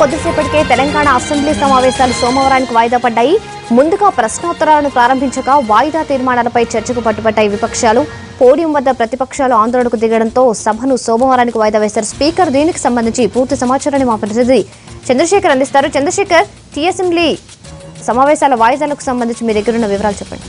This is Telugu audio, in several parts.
కొద్దిసేపటికే తెలంగాణ అసెంబ్లీ సమావేశాలు సోమవారానికి వాయిదా పడ్డాయి ముందుగా ప్రశ్నోత్తరాలను ప్రారంభించగా వాయిదా తీర్మానాలపై చర్చకు పట్టుబట్టాయి విపక్షాలు పోడియం వద్ద ప్రతిపక్షాలు ఆందోళనకు దిగడంతో సభను సోమవారానికి వాయిదా వేశారు స్పీకర్ దీనికి సంబంధించి పూర్తి సమాచారాన్ని మా ప్రతినిధి చంద్రశేఖర్ అందిస్తారు చంద్రశేఖర్ టీ అసెంబ్లీ సమావేశాల వాయిదాలకు సంబంధించి మీ దగ్గర ఉన్న వివరాలు చెప్పండి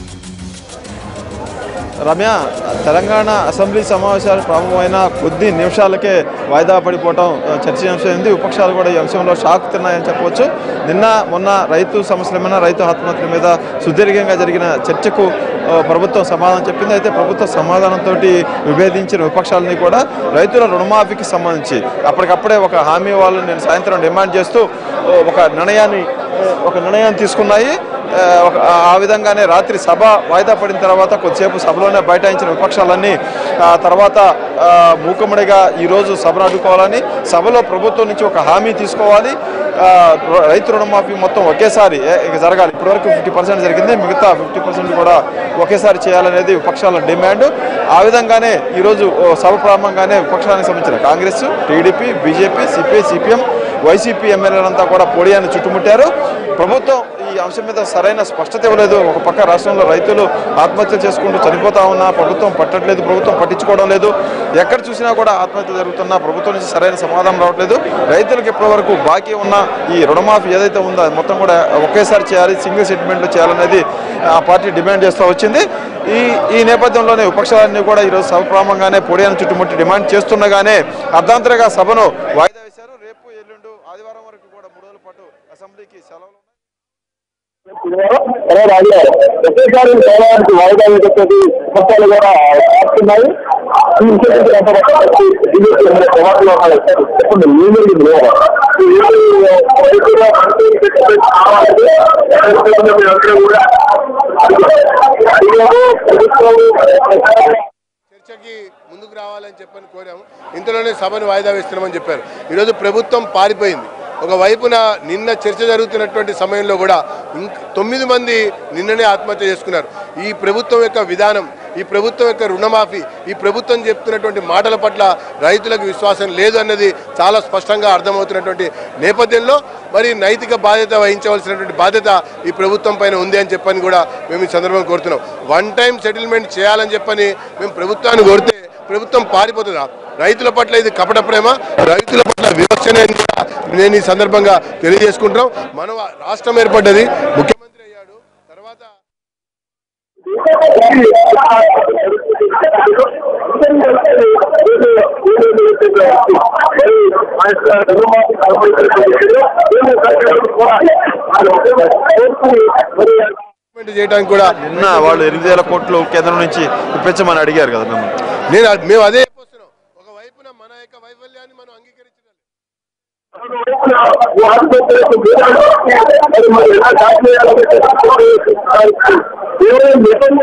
రమ్య తెలంగాణ అసెంబ్లీ సమావేశాలు ప్రారంభమైన కొద్ది నిమిషాలకే వాయిదా పడిపోవడం ఆ, చర్చనీయాంశమైంది విపక్షాలు కూడా ఈ అంశంలో షాక్ తిన్నాయని చెప్పవచ్చు నిన్న మొన్న రైతు సమస్యల మీద రైతు ఆత్మహత్యల మీద సుదీర్ఘంగా జరిగిన చర్చకు ఆ, ప్రభుత్వం సమాధానం చెప్పింది అయితే ప్రభుత్వ సమాధానంతో విభేదించిన విపక్షాలని కూడా రైతుల రుణమాఫీకి సంబంధించి అప్పటికప్పుడే ఒక హామీ వాళ్ళు నేను సాయంత్రం డిమాండ్ చేస్తూ ఓ, ఒక నిర్ణయాన్ని ఒక నిర్ణయాన్ని తీసుకున్నాయి ఆ, ఒక- ఆ విధంగానే రాత్రి సభ వాయిదా పడిన తర్వాత కొద్దిసేపు సభలోనే బైఠాయించిన విపక్షాలన్నీ ఆ తర్వాత ఆ, మూకుమ్మడిగా ఈరోజు సభను అడ్డుకోవాలని సభలో ప్రభుత్వం నుంచి ఒక హామీ తీసుకోవాలి ఆ, రు- రైతు రుణమాఫీ మొత్తం ఒకేసారి ఏ- ఇక జరగాలి ఇప్పటివరకు ఫిఫ్టీ పర్సెంట్ జరిగింది మిగతా ఫిఫ్టీ పర్సెంట్ కూడా ఒకేసారి చేయాలనేది విపక్షాల డిమాండ్ ఆ విధంగానే ఈరోజు ఓ సభ ప్రారంభంగానే విపక్షానికి సంబంధించిన Congress TDP BJP CPI CPM YCP ఎమ్మెల్యేలంతా కూడా పోడియాన్ని చుట్టుముట్టారు ప్రభుత్వం ఈ అంశం మీద సరైన స్పష్టత ఇవ్వలేదు ఒక పక్క రాష్ట్రంలో రైతులు ఆత్మహత్య చేసుకుంటూ చనిపోతా ఉన్నా ప్రభుత్వం పట్టట్లేదు ప్రభుత్వం పట్టించుకోవడం లేదు ఎక్కడ చూసినా కూడా ఆత్మహత్య జరుగుతున్నా ప్రభుత్వం నుంచి సరైన సమాధానం రావట్లేదు రైతులకు ఇప్పటివరకు బాకీ ఉన్న ఈ రుణమాఫీ ఏదైతే ఉందో అది మొత్తం కూడా ఒకేసారి చేయాలి సింగిల్ సెటిల్మెంట్లో చేయాలనేది ఆ పార్టీ డిమాండ్ చేస్తూ వచ్చింది ఈ ఈ నేపథ్యంలోనే విపక్షాలన్నీ కూడా ఈరోజు సభ ప్రారంభంగానే పొడియాన్ని చుట్టుముట్టి డిమాండ్ చేస్తుండగానే అర్ధాంతరంగా సభను వాయిదా వేశారు రేపు ఎల్లుండు ఆదివారం వరకు కూడా మూడు రోజుల పాటు అసెంబ్లీకి సెలవులు ఉన్నాయి. అరే రాజు ఒకేసారి పోవడానికి వాయిదా వేసేది పక్షాలు కూడా వస్తున్నాయి ఈ విషయం గురించి ఎంత బీజేపీ ఎమ్మెల్యే కుమార్లు ఉన్నారు చెప్పండి మీరు చర్చకి ముందుకు రావాలని చెప్పని కోరాము ఇంతలోనే సభను వాయిదా వేస్తున్నామని చెప్పారు ఈరోజు ప్రభుత్వం పారిపోయింది ఒక వైపున నిన్న చర్చ జరుగుతున్నటువంటి సమయంలో కూడా ఇంక తొమ్మిది మంది నిన్ననే ఆత్మహత్య చేసుకున్నారు ఈ ప్రభుత్వం యొక్క విధానం ఈ ప్రభుత్వం యొక్క రుణమాఫీ ఈ ప్రభుత్వం చెప్తున్నటువంటి మాటల పట్ల రైతులకు విశ్వాసం లేదు అన్నది చాలా స్పష్టంగా అర్థమవుతున్నటువంటి నేపథ్యంలో మరి నైతిక బాధ్యత వహించవలసినటువంటి బాధ్యత ఈ ప్రభుత్వం పైన ఉంది అని చెప్పని కూడా మేము ఈ సందర్భంగా కోరుతున్నాం వన్ టైం సెటిల్మెంట్ చేయాలని చెప్పని మేము ప్రభుత్వాన్ని కోరితే ప్రభుత్వం పారిపోతుందా రైతుల పట్ల ఇది కపట ప్రేమ రైతుల పట్ల వివక్షనే అని కూడా నేను ఈ సందర్భంగా తెలియజేసుకుంటున్నాం మన రాష్ట్రం ఏర్పడ్డది ముఖ్యమంత్రి అయ్యాడు తర్వాత ఇంప్లిమెంట్ చేయడానికి కూడా నిన్న వాళ్ళు ఎనిమిది వేల కోట్లు కేంద్రం నుంచి ఇప్పించమని అడిగారు కదా మేము నేను అద్- మేము అదే చెప్పొస్తున్నాం ఒక వైపున మన యొక్క వైఫల్యాన్ని మనం అంగీకరించగలం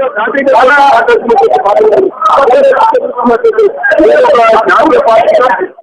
చాలా